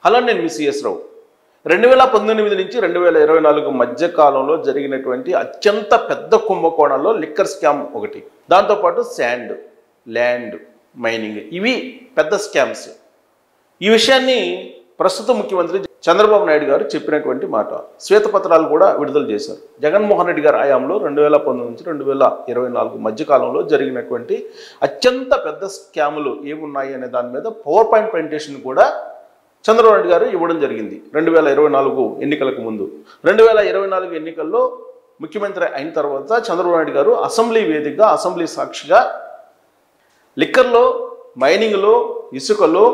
hello నేను మీ CS రావు రెండు వేల పంతొమ్మిది నుంచి రెండు వేల ఇరవై నాలుగు మధ్య కాలంలో జరిగినటువంటి అత్యంత పెద్ద కుంభకోణంలో లిక్కర్ స్కామ్ ఒకటి దాంతోపాటు శాండ్ ల్యాండ్ మైనింగ్ ఇవి పెద్ద స్కామ్స్ ఈ విషయాన్ని ప్రస్తుత ముఖ్యమంత్రి చంద్రబాబు నాయుడు గారు చెప్పినటువంటి మాట శ్వేతపత్రాలు కూడా విడుదల చేశారు జగన్మోహన్ రెడ్డి గారి హయాంలో రెండు వేల పంతొమ్మిది నుంచి రెండు వేల ఇరవై నాలుగు మధ్య కాలంలో జరిగినటువంటి అత్యంత పెద్ద స్కాములు ఏమున్నాయి అనే దాని మీద పవర్ పాయింట్ ప్రజెంటేషన్ కూడా చంద్రబాబు నాయుడు గారు ఇవ్వడం జరిగింది రెండు వేల ఇరవై నాలుగు ఎన్నికలకు ముందు రెండు వేల ఇరవై నాలుగు ఎన్నికల్లో ముఖ్యమంత్రి అయిన తర్వాత చంద్రబాబు నాయుడు గారు అసెంబ్లీ వేదికగా అసెంబ్లీ సాక్షిగా లిక్కర్లో మైనింగ్లో ఇసుకలో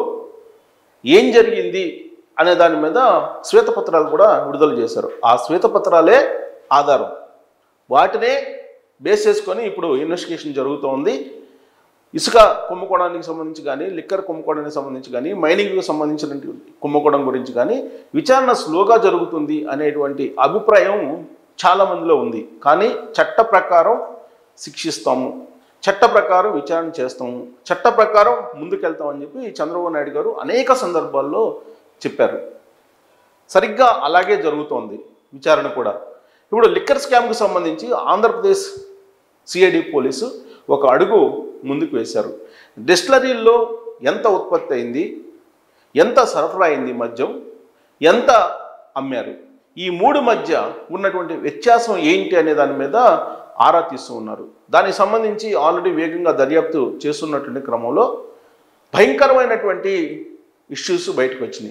ఏం జరిగింది అనే దాని మీద శ్వేతపత్రాలు కూడా విడుదల చేశారు ఆ శ్వేతపత్రాలే ఆధారం వాటినే బేస్ చేసుకొని ఇప్పుడు ఇన్వెస్టిగేషన్ జరుగుతోంది ఇసుక కుంభకోణానికి సంబంధించి కానీ లిక్కర్ కుంభకోణానికి సంబంధించి కానీ మైనింగ్కి సంబంధించిన కుంభకోణం గురించి కానీ విచారణ స్లోగా జరుగుతుంది అనేటువంటి అభిప్రాయం చాలా మందిలో ఉంది కానీ చట్ట ప్రకారం శిక్షిస్తాము చట్ట ప్రకారం విచారణ చేస్తాము చట్ట ప్రకారం ముందుకెళ్తామని చెప్పి చంద్రబాబు నాయుడు గారు అనేక సందర్భాల్లో చెప్పారు సరిగ్గా అలాగే జరుగుతోంది విచారణ కూడా ఇప్పుడు లిక్కర్ స్కామ్కి సంబంధించి ఆంధ్రప్రదేశ్ సిఐడి పోలీసు ఒక అడుగు ముందుకు వేశారు డిస్టిలరీల్లో ఎంత ఉత్పత్తి అయింది ఎంత సరఫరా అయింది మద్యం ఎంత అమ్మారు ఈ మూడు మధ్య ఉన్నటువంటి వ్యత్యాసం ఏంటి అనే దాని మీద ఆరా తీస్తూ ఉన్నారు దానికి సంబంధించి ఆల్రెడీ వేగంగా దర్యాప్తు చేస్తున్నటువంటి క్రమంలో భయంకరమైనటువంటి ఇష్యూస్ బయటకు వచ్చినాయి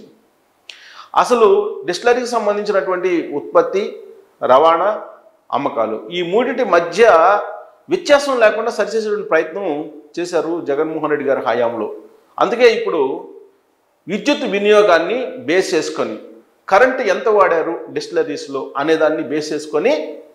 అసలు డిస్టిలరీకి సంబంధించినటువంటి ఉత్పత్తి రవాణా అమ్మకాలు ఈ మూడింటి మధ్య వ్యత్యాసం లేకుండా సరిచేసేటువంటి ప్రయత్నం చేశారు జగన్మోహన్ రెడ్డి గారి హయాంలో అందుకే ఇప్పుడు విద్యుత్ వినియోగాన్ని బేస్ చేసుకొని కరెంటు ఎంత వాడారు డిస్టిలరీస్లో అనేదాన్ని బేస్ చేసుకొని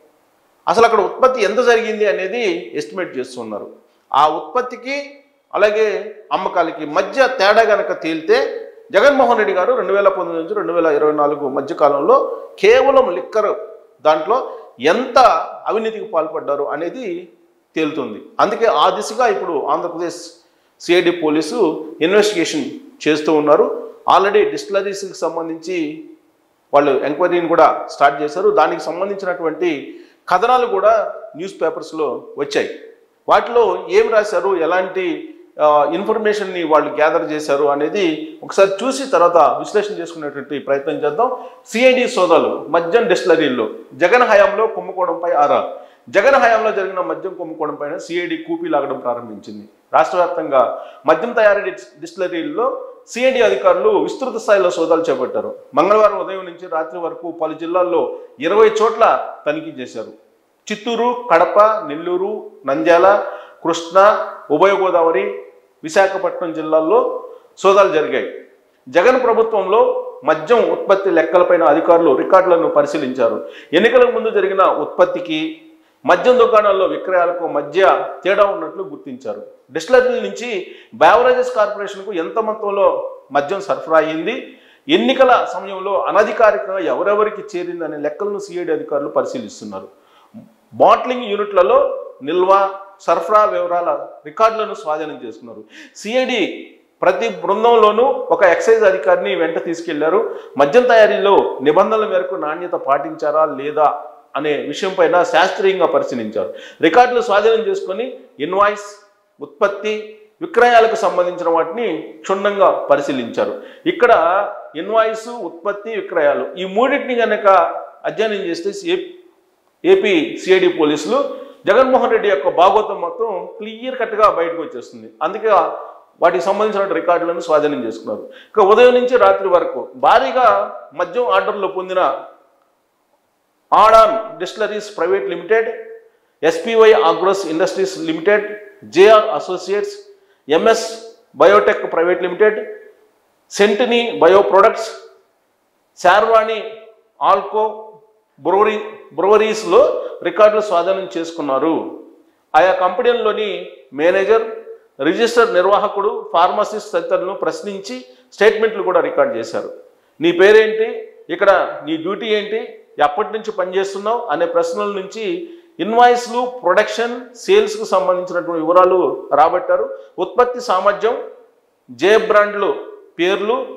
అసలు అక్కడ ఉత్పత్తి ఎంత జరిగింది అనేది ఎస్టిమేట్ చేస్తున్నారు ఆ ఉత్పత్తికి అలాగే అమ్మకాలకి మధ్య తేడా గనక తేలితే జగన్మోహన్ రెడ్డి గారు రెండు వేల పంతొమ్మిది నుంచి రెండు వేల ఇరవై నాలుగు మధ్య కాలంలో కేవలం లిక్కర్ దాంట్లో ఎంత అవినీతికి పాల్పడ్డారు అనేది తేలుతుంది అందుకే ఆ దిశగా ఇప్పుడు ఆంధ్రప్రదేశ్ సిఐడి పోలీసు ఇన్వెస్టిగేషన్ చేస్తూ ఉన్నారు ఆల్రెడీ డిస్టిలరీస్కి సంబంధించి వాళ్ళు ఎంక్వైరీని కూడా స్టార్ట్ చేశారు దానికి సంబంధించినటువంటి కథనాలు కూడా న్యూస్ పేపర్స్లో వచ్చాయి వాటిలో ఏం రాశారు ఎలాంటి ఆ, ఇన్ఫర్మేషన్ని వాళ్ళు గ్యాదర్ చేశారు అనేది ఒకసారి చూసి తర్వాత విశ్లేషణ చేసుకునేటువంటి ప్రయత్నం చేద్దాం సిఐడి సోదాలు మద్యం డిస్టిలరీల్లో జగన్ హయాంలో కుంభకోణంపై ఆరా జగన్ హయాంలో జరిగిన మద్యం కుంభకోణం పైన సిఐడి కూపీ లాగడం ప్రారంభించింది రాష్ట్ర వ్యాప్తంగా మద్యం తయారీ డిస్- డిస్టిలరీల్లో సిఐడి అధికారులు విస్తృత స్థాయిలో సోదాలు చేపట్టారు మంగళవారం ఉదయం నుంచి రాత్రి వరకు పలు జిల్లాల్లో ఇరవై చోట్ల తనిఖీ చేశారు చిత్తూరు కడప నెల్లూరు నంద్యాల కృష్ణా ఉభయ గోదావరి విశాఖపట్నం జిల్లాల్లో సోదాలు జరిగాయి జగన్ ప్రభుత్వంలో మద్యం ఉత్పత్తి లెక్కలపైన అధికారులు రికార్డులను పరిశీలించారు ఎన్నికలకు ముందు జరిగిన ఉత్పత్తికి మద్యం దుకాణాల్లో విక్రయాలకు మధ్య తేడా ఉన్నట్లు గుర్తించారు డిస్టిలరీల నుంచి బేవరేజెస్ కార్పొరేషన్కు ఎంత మొత్తంలో మద్యం సరఫరా అయింది ఎన్నికల సమయంలో అనధికారికంగా ఎవరెవరికి చేరిందనే లెక్కలను సిఐడి అధికారులు పరిశీలిస్తున్నారు బాట్లింగ్ యూనిట్లలో నిల్వ సరఫరా వివరాల రికార్డులను స్వాధీనం చేసుకున్నారు సిఐడి ప్రతి బృందంలోనూ ఒక ఎక్సైజ్ అధికారిని వెంట తీసుకెళ్లారు మద్యం తయారీలో నిబంధనల మేరకు నాణ్యత పాటించారా లేదా అనే విషయం పైన శాస్త్రీయంగా పరిశీలించారు రికార్డులు స్వాధీనం చేసుకొని ఇన్వాయిస్ ఉత్పత్తి విక్రయాలకు సంబంధించిన వాటిని క్షుణ్ణంగా పరిశీలించారు ఇక్కడ ఇన్వాయిస్ ఉత్పత్తి విక్రయాలు ఈ మూడింటిని కనుక అధ్యయనం చేస్తే ఏ- ఏపీ సిఐడి పోలీసులు జగన్మోహన్ రెడ్డి యొక్క భాగోతం మొత్తం క్లియర్ కట్గా బయటకు వచ్చేస్తుంది అందుకే వాటికి సంబంధించిన రికార్డులను స్వాధీనం చేసుకున్నారు ఇక ఉదయం నుంచి రాత్రి వరకు భారీగా మద్యం ఆర్డర్లు పొందిన Adan distilleries private limited SPY agros industries limited JR associates MS biotech private limited Centini bio products Sharvani alco brewery బ్రూవరీస్లో రికార్డులు స్వాధీనం చేసుకున్నారు ఆయా కంపెనీల్లోని మేనేజర్ రిజిస్టర్ నిర్వాహకుడు ఫార్మసిస్ట్ తదితరులను ప్రశ్నించి స్టేట్మెంట్లు కూడా రికార్డ్ చేశారు నీ పేరేంటి ఇక్కడ నీ డ్యూటీ ఏంటి ఎప్పటి నుంచి పనిచేస్తున్నావు అనే ప్రశ్నల నుంచి ఇన్వాయిస్లు ప్రొడక్షన్ సేల్స్కు సంబంధించినటువంటి వివరాలు రాబట్టారు ఉత్పత్తి సామర్థ్యం జే బ్రాండ్లు పేర్లు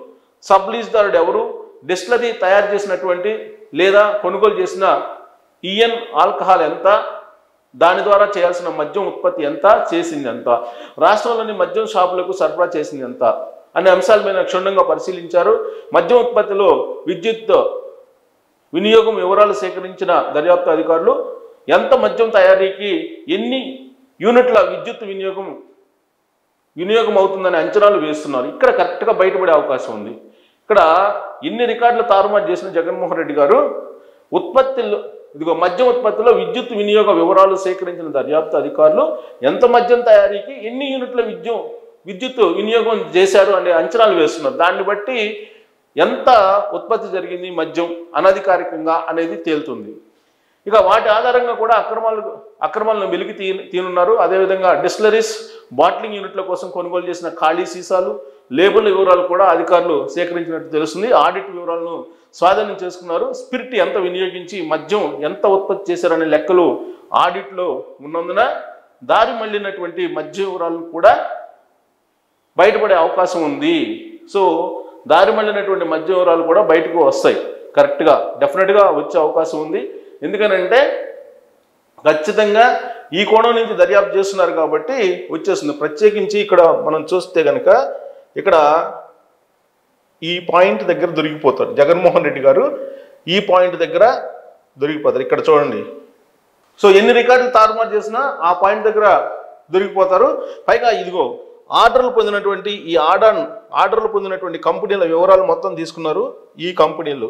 సబ్ లీజ్దారుడు ఎవరు డిస్టిలరీ తయారు చేసినటువంటి లేదా కొనుగోలు చేసిన ఈఎన్ ఆల్కహాల్ ఎంత దాని ద్వారా చేయాల్సిన మద్యం ఉత్పత్తి ఎంత చేసింది ఎంత రాష్ట్రంలోని మద్యం షాపులకు సరఫరా చేసింది ఎంత అనే అంశాల మీద క్షుణ్ణంగా పరిశీలించారు మద్యం ఉత్పత్తిలో విద్యుత్ వినియోగం వివరాలు సేకరించిన దర్యాప్తు అధికారులు ఎంత మద్యం తయారీకి ఎన్ని యూనిట్ల విద్యుత్ వినియోగం వినియోగం అవుతుందని అంచనాలు వేస్తున్నారు ఇక్కడ కరెక్ట్గా బయటపడే అవకాశం ఉంది ఇక్కడ ఎన్ని రికార్డులు తారుమారు చేసిన జగన్మోహన్ రెడ్డి గారు ఉత్పత్తిలో ఇదిగో మద్యం ఉత్పత్తిలో విద్యుత్ వినియోగ వివరాలు సేకరించిన దర్యాప్తు అధికారులు ఎంత మద్యం తయారీకి ఎన్ని యూనిట్ల విద్యుత్ విద్యుత్ వినియోగం చేశారు అనే అంచనాలు వేస్తున్నారు దాన్ని బట్టి ఎంత ఉత్పత్తి జరిగింది మద్యం అనధికారికంగా అనేది తేలుతుంది ఇక వాటి ఆధారంగా కూడా అక్రమాలు అక్రమాలను వెలికి తీ తీనున్నారు అదేవిధంగా డిస్టిలరీస్ బాట్లింగ్ యూనిట్ల కోసం కొనుగోలు చేసిన ఖాళీ సీసాలు లేబుల్ వివరాలు కూడా అధికారులు సేకరించినట్టు తెలుస్తుంది ఆడిట్ వివరాలను స్వాధీనం చేసుకున్నారు స్పిరిట్ ఎంత వినియోగించి మద్యం ఎంత ఉత్పత్తి చేశారనే లెక్కలు ఆడిట్లో ఉన్నందున దారి మళ్ళినటువంటి మద్యం వివరాలను కూడా బయటపడే అవకాశం ఉంది సో దారి మళ్ళినటువంటి మద్య వివరాలు కూడా బయటకు వస్తాయి కరెక్ట్గా డెఫినెట్గా వచ్చే అవకాశం ఉంది ఎందుకనంటే ఖచ్చితంగా ఈ కోణం నుంచి దర్యాప్తు చేస్తున్నారు కాబట్టి వచ్చేస్తుంది ప్రత్యేకించి ఇక్కడ మనం చూస్తే కనుక ఇక్కడ ఈ పాయింట్ దగ్గర దొరికిపోతారు జగన్మోహన్ రెడ్డి గారు ఈ పాయింట్ దగ్గర దొరికిపోతారు ఇక్కడ చూడండి సో ఎన్ని రికార్డులు తారుమారు చేసినా ఆ పాయింట్ దగ్గర దొరికిపోతారు పైగా ఇదిగో ఆర్డర్లు పొందినటువంటి ఈ ఆర్డర్ ఆర్డర్లు పొందినటువంటి కంపెనీల వివరాలు మొత్తం తీసుకున్నారు ఈ కంపెనీలు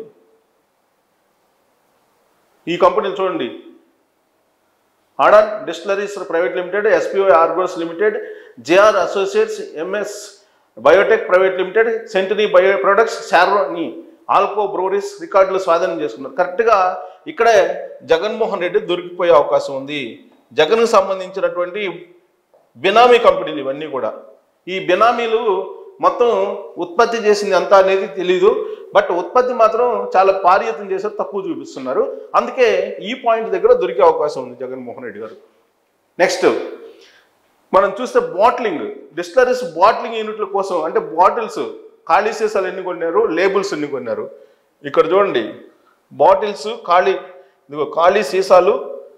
ఈ కంపెనీలు చూడండి Adan distilleries private limited SPO ఆర్గోస్ limited JR associates MS biotech private limited Centini bio products Sharoni alco breweries రికార్డులు స్వాధీనం చేసుకున్నారు కరెక్ట్గా ఇక్కడే జగన్మోహన్ రెడ్డి దొరికిపోయే అవకాశం ఉంది జగన్కు సంబంధించినటువంటి బినామీ కంపెనీలు ఇవన్నీ కూడా ఈ బినామీలు మొత్తం ఉత్పత్తి చేసింది అంతా అనేది తెలీదు బట్ ఉత్పత్తి మాత్రం చాలా పారియతం చేశారు తక్కువ చూపిస్తున్నారు అందుకే ఈ పాయింట్ దగ్గర దొరికే అవకాశం ఉంది జగన్మోహన్ రెడ్డి గారు నెక్స్ట్ మనం చూస్తే బాట్లింగ్ డిస్టిలరీస్ బాట్లింగ్ యూనిట్ల కోసం అంటే బాటిల్స్ ఖాళీ సీసాలు ఎన్ని కొన్నారు లేబుల్స్ ఎన్ని కొన్నారు ఇక్కడ చూడండి బాటిల్స్ ఖాళీ ఇదిగో ఖాళీ సీసాలు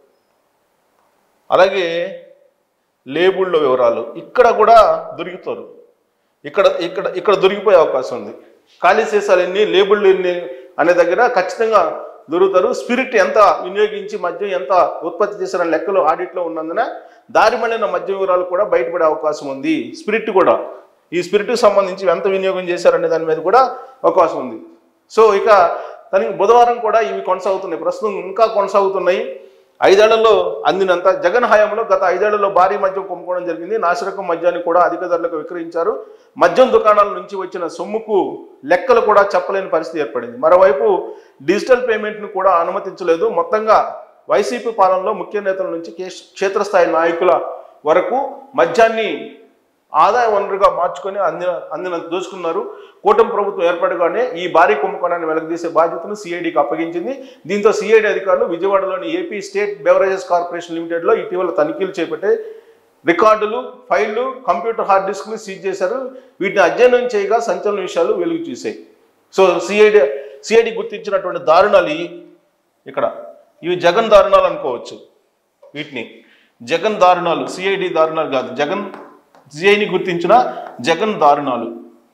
అలాగే లేబుళ్ళ వివరాలు ఇక్కడ కూడా దొరుకుతారు ఇక్కడ ఇక్కడ ఇక్కడ దొరికిపోయే అవకాశం ఉంది ఖాళీ సీసాలు ఎన్ని లేబుళ్ళు ఎన్ని అనే దగ్గర ఖచ్చితంగా దొరుకుతారు స్పిరిట్ ఎంత వినియోగించి మద్యం ఎంత ఉత్పత్తి చేశారనే లెక్కలు ఆడిట్లో ఉన్నందున దారి మళ్ళిన మద్య వివరాలు కూడా బయటపడే అవకాశం ఉంది స్పిరిట్ కూడా ఈ స్పిరిట్కి సంబంధించి ఎంత వినియోగం చేశారనే దాని మీద కూడా అవకాశం ఉంది సో ఇక తనకి బుధవారం కూడా ఇవి కొనసాగుతున్నాయి ప్రస్తుతం ఇంకా కొనసాగుతున్నాయి ఐదేళ్లలో అందినంత జగన్ హయాంలో గత ఐదేళ్లలో భారీ మద్యం కుంభకోణం జరిగింది నాసిరకం మద్యాన్ని కూడా అధిక ధరలకు విక్రయించారు మద్యం దుకాణాల నుంచి వచ్చిన సొమ్ముకు లెక్కలు కూడా చెప్పలేని పరిస్థితి ఏర్పడింది మరోవైపు డిజిటల్ పేమెంట్ను కూడా అనుమతించలేదు మొత్తంగా వైసీపీ పాలనలో ముఖ్య నేతల నుంచి కేష్- క్షేత్రస్థాయి నాయకుల వరకు మద్యాన్ని ఆదాయ వనరుగా మార్చుకొని అందిన అందినంత దోచుకున్నారు కూటమి ప్రభుత్వం ఏర్పడగానే ఈ భారీ కుంభకోణాన్ని వెలగదీసే బాధ్యతను సిఐడికి అప్పగించింది దీంతో సిఐడి అధికారులు విజయవాడలోని ఏపీ స్టేట్ బెవరేజెస్ కార్పొరేషన్ లిమిటెడ్లో ఇటీవల తనిఖీలు చేపట్టే రికార్డులు ఫైళ్లు కంప్యూటర్ హార్డ్ డిస్క్లు సీజ్ చేశారు వీటిని అధ్యయనం చేయగా సంచలన విషయాలు వెలుగు చూసాయి సో సిఐడి సిఐడి గుర్తించినటువంటి దారుణాలు ఈ- ఇక్కడ ఇవి జగన్ దారుణాలు అనుకోవచ్చు వీటిని జగన్ దారుణాలు సిఐడి దారుణాలు కాదు జగన్ సిఐని గుర్తించిన జగన్ దారుణాలు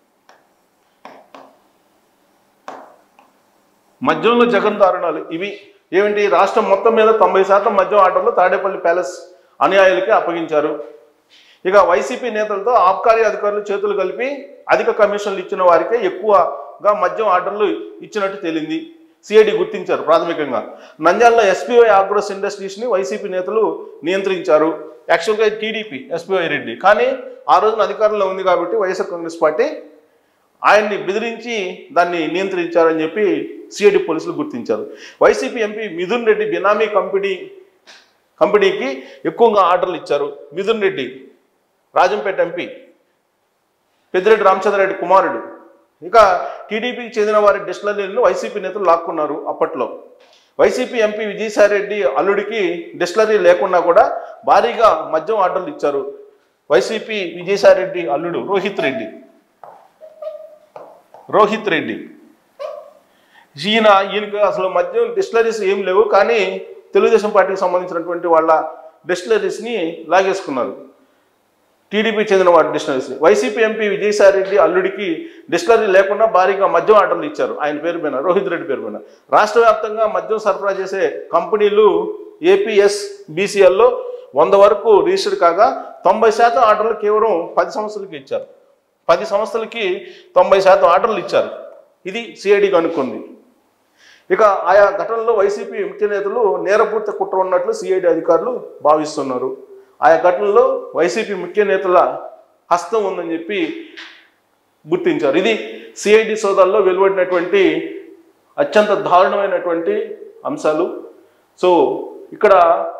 మద్యంలో జగన్ దారుణాలు ఇవి ఏమిటి రాష్ట్రం మొత్తం మీద తొంభై శాతం మద్యం ఆటంలో తాడేపల్లి ప్యాలెస్ అనుయాయులకి అప్పగించారు ఇక వైసీపీ నేతలతో ఆబ్కారీ అధికారులు చేతులు కలిపి అధిక కమిషన్లు ఇచ్చిన వారికే ఎక్కువగా మద్యం ఆర్డర్లు ఇచ్చినట్టు తేలింది సిఐడి గుర్తించారు ప్రాథమికంగా నంద్యాలలో ఎస్పీఐ ఆగ్రోస్ ఇండస్ట్రీస్ని వైసీపీ నేతలు నియంత్రించారు యాక్చువల్గా టీడీపీ ఎస్పీఐ రెడ్డి కానీ ఆ రోజున అధికారంలో ఉంది కాబట్టి వైఎస్ఆర్ కాంగ్రెస్ పార్టీ ఆయన్ని బెదిరించి దాన్ని నియంత్రించారని చెప్పి సిఐడి పోలీసులు గుర్తించారు YCP MP Mithun Reddy benami company కంపెనీకి ఎక్కువగా ఆర్డర్లు ఇచ్చారు మిథున్ రెడ్డి రాజంపేట ఎంపీ పెద్దిరెడ్డి రామచంద్రారెడ్డి కుమారుడు ఇక టీడీపీకి చెందిన వారి డిస్టిలరీలను వైసీపీ నేతలు లాక్కున్నారు అప్పట్లో వైసీపీ ఎంపీ విజయసాయిరెడ్డి అల్లుడికి డిస్టిలరీ లేకున్నా కూడా భారీగా మద్యం ఆర్డర్లు ఇచ్చారు వైసీపీ విజయసాయిరెడ్డి అల్లుడు రోహిత్ రెడ్డి రోహిత్ రెడ్డి ఈయన ఈయనకు అసలు మద్యం డిస్టిలరీస్ ఏం లేవు కానీ తెలుగుదేశం పార్టీకి సంబంధించినటువంటి వాళ్ళ డిస్టిలరీస్ని లాగేసుకున్నారు టీడీపీ చెందిన వారి distilleries YCP MP Vijayasai Reddy అల్లుడికి డిస్టిలరీ లేకుండా భారీగా మద్యం ఆర్డర్లు ఇచ్చారు ఆయన పేరు మీద రోహిత్ రెడ్డి పేరు మీద రాష్ట్ర వ్యాప్తంగా మద్యం సరఫరా చేసే కంపెనీలు ఏపీఎస్ బీసీఎల్లో వంద వరకు రిజిస్టర్డ్ కాగా తొంభై శాతం ఆర్డర్లు కేవలం పది సంవత్సరాలకి ఇచ్చారు పది సంవత్సరాలకి తొంభై శాతం ఆర్డర్లు ఇచ్చారు ఇది సిఐడి కనుక్కుంది ఇక ఆయా ఘటనలో వైసీపీ ముఖ్య నేతలు నేరపూర్తి కుట్ర ఉన్నట్లు సిఐడి అధికారులు భావిస్తున్నారు ఆయా ఘటనలో వైసీపీ ముఖ్య నేతల హస్తం ఉందని చెప్పి గుర్తించారు ఇది సిఐడి సోదాల్లో వెలువడినటువంటి అత్యంత దారుణమైనటువంటి అంశాలు సో ఇక్కడ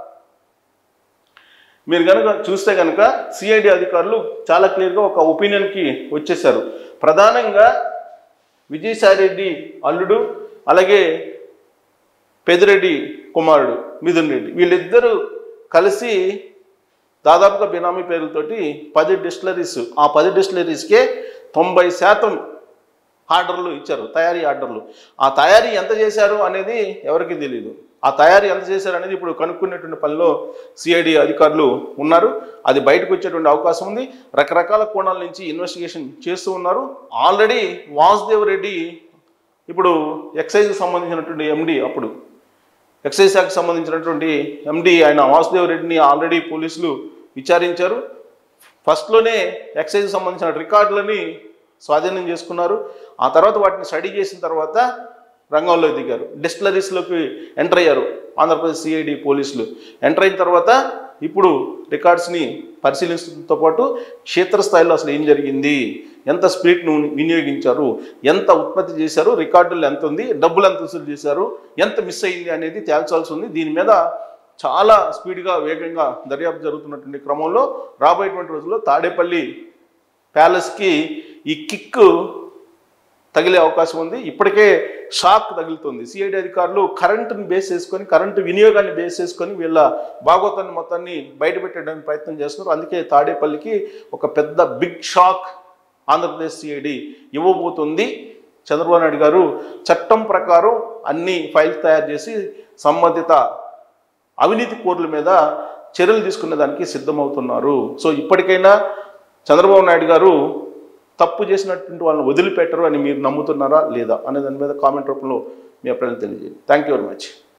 మీరు కనుక చూస్తే కనుక సిఐడి అధికారులు చాలా క్లియర్గా ఒక ఒపీనియన్కి వచ్చేసారు ప్రధానంగా విజయసాయిరెడ్డి అల్లుడు అలాగే పెదిరెడ్డి కుమారుడు మిథున్ రెడ్డి వీళ్ళిద్దరూ కలిసి దాదాపుగా బినామీ పేర్లతోటి పది డిస్టిలరీస్ ఆ పది డిస్టిలరీస్కే తొంభై శాతం ఆర్డర్లు ఇచ్చారు తయారీ ఆర్డర్లు ఆ తయారీ ఎంత చేశారు అనేది ఎవరికి తెలియదు ఆ తయారీ ఎంత చేశారు అనేది ఇప్పుడు కనుక్కునేటువంటి పనిలో సిఐడి అధికారులు ఉన్నారు అది బయటకు వచ్చేటువంటి అవకాశం ఉంది రకరకాల కోణాల నుంచి ఇన్వెస్టిగేషన్ చేస్తూ ఉన్నారు ఆల్రెడీ వాసుదేవ్ రెడ్డి ఇప్పుడు ఎక్సైజ్కి సంబంధించినటువంటి ఎండి అప్పుడు ఎక్సైజ్ శాఖకు సంబంధించినటువంటి ఎండి ఆయన వాసుదేవ్ రెడ్డిని ఆల్రెడీ పోలీసులు విచారించారు ఫస్ట్లోనే ఎక్సైజ్కి సంబంధించిన రికార్డులని స్వాధీనం చేసుకున్నారు ఆ తర్వాత వాటిని స్టడీ చేసిన తర్వాత రంగంలో దిగారు డిస్టిలరీస్లోకి ఎంటర్ అయ్యారు ఆంధ్రప్రదేశ్ సిఐడి పోలీసులు ఎంటర్ అయిన తర్వాత ఇప్పుడు రికార్డ్స్ని పరిశీలించడంతో పాటు క్షేత్రస్థాయిలో అసలు ఏం జరిగింది ఎంత స్పిరిట్ను వినియోగించారు ఎంత ఉత్పత్తి చేశారు రికార్డులు ఎంత ఉంది డబ్బులు ఎంత వసూలు చేశారు ఎంత మిస్ అయింది అనేది తేల్చాల్సి ఉంది దీని మీద చాలా స్పీడ్గా వేగంగా దర్యాప్తు జరుగుతున్నటువంటి క్రమంలో రాబోయేటువంటి రోజుల్లో తాడేపల్లి ప్యాలెస్కి ఈ కిక్ తగిలే అవకాశం ఉంది ఇప్పటికే షాక్ తగులుతుంది సిఐడి అధికారులు కరెంటుని బేస్ చేసుకొని కరెంటు వినియోగాన్ని బేస్ చేసుకొని వీళ్ళ భాగోతాన్ని మొత్తాన్ని బయటపెట్టడానికి ప్రయత్నం చేస్తున్నారు అందుకే తాడేపల్లికి ఒక పెద్ద బిగ్ షాక్ ఆంధ్రప్రదేశ్ సిఐడి ఇవ్వబోతుంది చంద్రబాబు నాయుడు గారు చట్టం ప్రకారం అన్ని ఫైల్స్ తయారు చేసి సంబంధిత అవినీతి కోర్ల మీద చర్యలు తీసుకునే దానికి సిద్ధమవుతున్నారు సో ఇప్పటికైనా చంద్రబాబు నాయుడు గారు తప్పు చేసినటువంటి వాళ్ళని వదిలిపెట్టరు అని మీరు నమ్ముతున్నారా లేదా అనే దాని మీద కామెంట్ రూపంలో మీ అభిప్రాయం తెలియజేయండి థ్యాంక్ యూ వెరీ మచ్